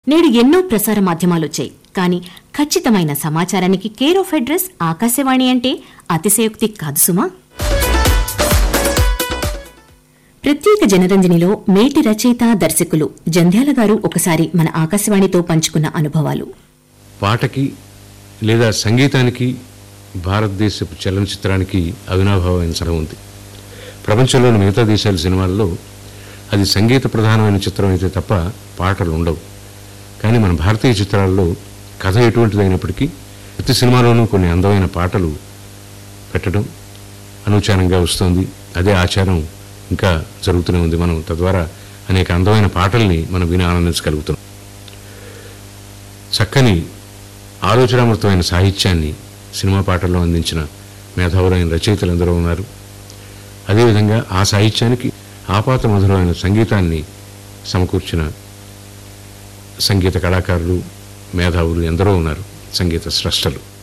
నేడు ఎన్నో ప్రసార మాధ్యమాలు వచ్చాయి కానీ ఖచ్చితమైన సమాచారానికి కేర్ ఆఫ్ అడ్రస్ ఆకాశవాణి అంటే అతిశయోక్తి కాదు సుమా ప్రత్యేక జనరంజనిలో మేటి రచయిత దర్శకులు జంధ్యాల గారు ఒకసారి మన ఆకాశవాణితో పంచుకున్న అనుభవాలు పాటకి లేదా సంగీతానికి భారతదేశపు చలనచిత్రానికి అవినాభావమైన సరం ఉంది ప్రపంచంలోని మిగతా దేశాల సినిమాల్లో అది సంగీత ప్రధానమైన చిత్రం అయితే తప్ప పాటలు ఉండవు కానీ మన భారతీయ చిత్రాల్లో కథ ఎటువంటిదైనప్పటికీ ప్రతి సినిమాలోనూ కొన్ని అందమైన పాటలు పెట్టడం అనుచారంగా వస్తుంది అదే ఆచారం ఇంకా జరుగుతూనే ఉంది మనం తద్వారా అనేక అందమైన పాటల్ని మనం విని ఆనందించగలుగుతున్నాం చక్కని ఆలోచనామృతమైన సాహిత్యాన్ని సినిమా పాటల్లో అందించిన మేధావులైన రచయితలు ఎందరో ఉన్నారు అదేవిధంగా ఆ సాహిత్యానికి ఆపాత మధురమైన సంగీతాన్ని సమకూర్చిన సంగీత కళాకారులు మేధావులు ఎందరో ఉన్నారు సంగీత స్రష్టలు